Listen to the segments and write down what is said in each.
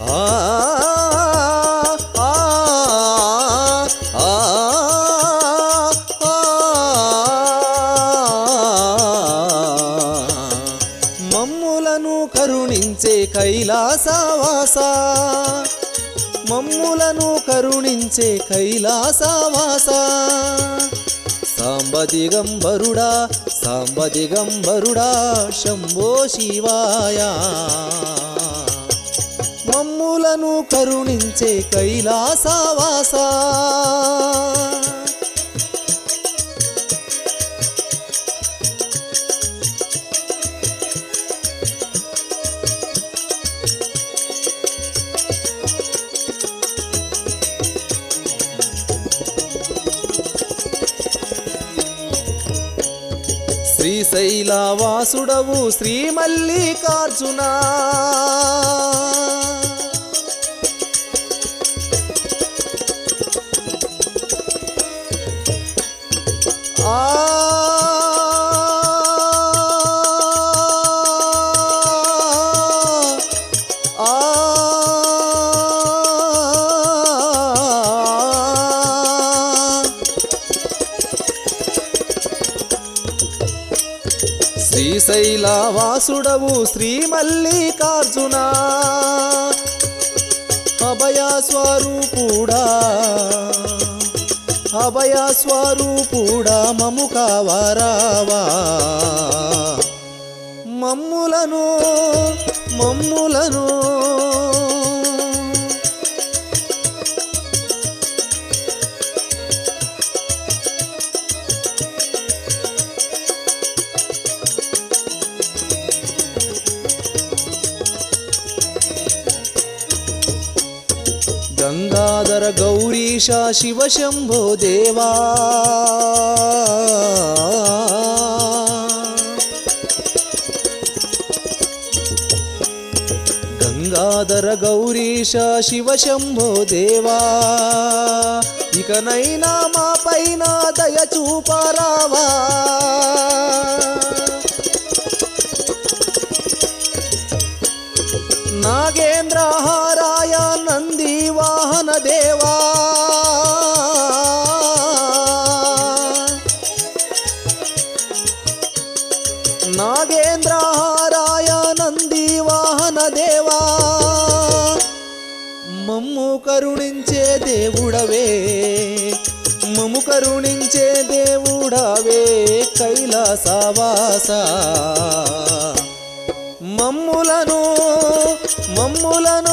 ఆ ఆ ఆ మమ్ములను కరుణించే కైలాసవాస మమ్ములను కరుణించే కైలాసవాస సాంబదిగంబరుడా సాంబదిగంబరుడా శంభో శివాయ మమ్ములను కరుణించే కైలాసవాస శ్రీశైలవాసుడవు శ్రీ మల్లికార్జున ఆ ఆ శ్రీశైలవాసుడవు శ్రీ మల్లికార్జున అభయ స్వరూపుడా అభయ స్వరూపుడా మము కావరావా మమ్ములను మమ్ములను గంగాధర గౌరీశ శివ శంభో దేవా గంగాధర గౌరీశ శివ శంభో దేవా ఇకనైనా మా పైన దయ చూపరావా నాగేంద్రహారాయ నంది వాహన దేవా నాగేంద్రహారాయ నంది వాహన దేవా మమ్ము కరుణించే దేవుడవే మమ్ము కరుణించే దేవుడవే కైలాసవాస మమ్ములను మమ్ములను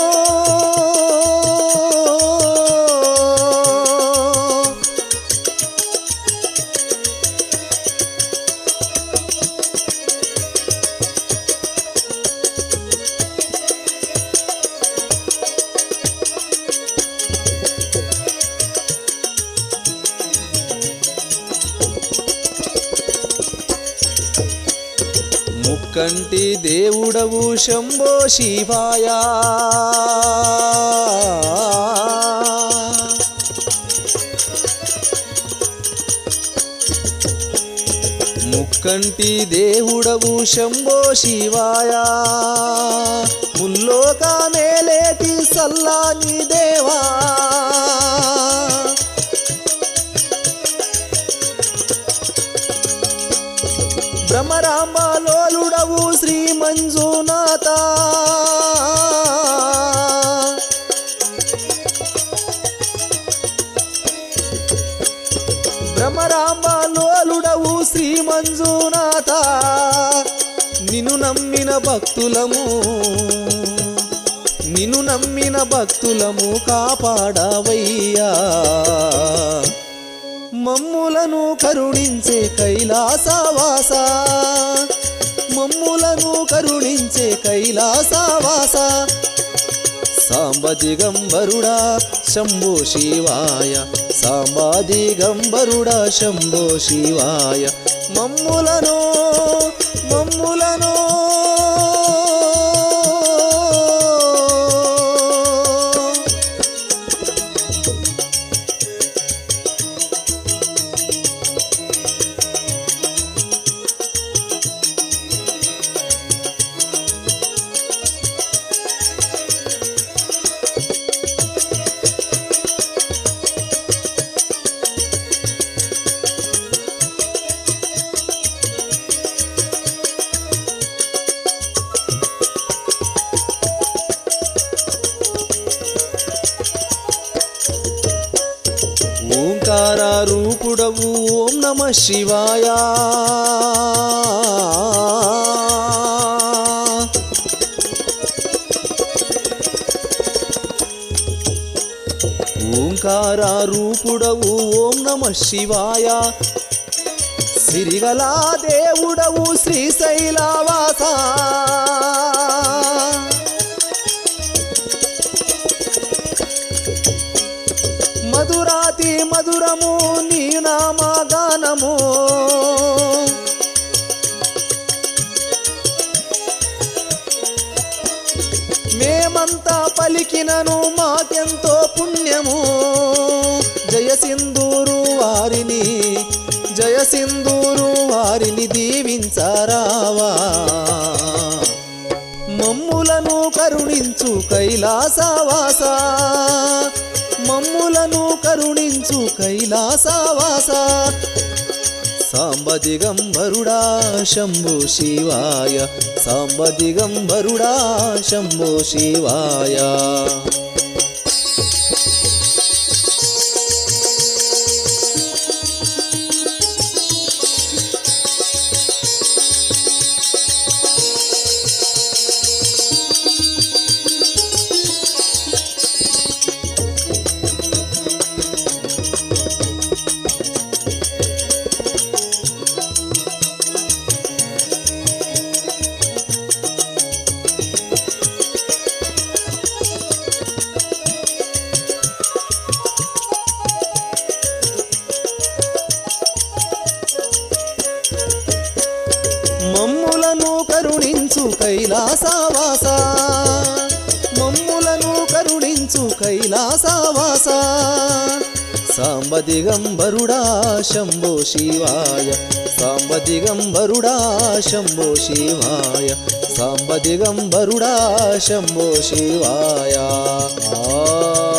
ముక్కంటి దేవుడవు శంభో శివాయ ముక్కంటి దేవుడవు శంభో శివాయ ముల్లోక మేలేటి సల్లాని దేవా భ్రమరాంబలోలుడవు శ్రీ మంజునాథ భ్రమరాంబలోలుడవు శ్రీ మంజునాథ నిన్ను నమ్మిన భక్తులము నిన్ను నమ్మిన భక్తులము కాపాడవయ్యా మమ్ములను కరుణించే కైలాసవాస మమ్ములను కరుణించే కైలాసవాస సాంబదిగంబరుడా శంభో శివాయ సాంబాదిగంబరుడా శంభో శివాయ మమ్ములను మమ్ములను దేవుడవు ఓం నమ శివాయ ఓంకార రూపుడవు ఓం నమ శివాయ సిరిగల దేవుడవు శ్రీశైలవాస మధురాతి మధురము నీ నామగానము మేమంతా పలికినను మాకెంతో పుణ్యము జయసింధూరు వారిని జయసింధూరు వారిని దీవించరావా మమ్ములను కరుణించు కైలాసవాస మమ్ములను కరుణించు కైలాసవాస సాంబదిగంబరుడా శంభో శివాయ సాంబదిగంబరుడా శంభో శివాయ మమ్ములను కరుణించు కైలాసవాస మమ్ములను కరుణించు కైలాసవాస సాంబదిగంబరుడా శంభో శివాయ సాంబదిగంబరుడా శంభో శివాయ సాంబదిగంబరుడా శంభో శివాయ ఆ